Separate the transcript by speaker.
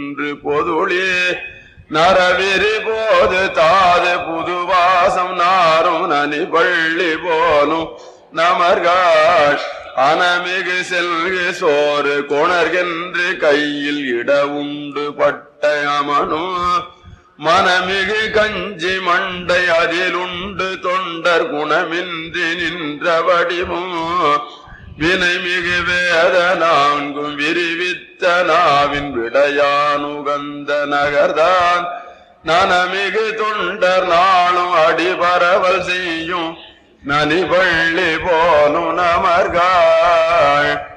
Speaker 1: என்று பொதுளே நரவிரி போது தாது புதுவாசம் நாரும் நனி பள்ளி போலும் நமர்கள் அனமிகு செல்கு சோறு கொணர்கென்று கையில் இடவுண்டு பட்ட அமனும் மனமிகு கஞ்சி மண்டை அதிலுண்டு தொண்டர் குணமின்றி நின்ற வடிவும் வினைமிகு வேத நான்கும் விரிவித்த நாவின் விடையானுகந்த நகர்தான் நனமிகு தொண்டர் நாளும் அடிபரவல் செய்யும் நனிபள்ளி போலும் நமர்கள்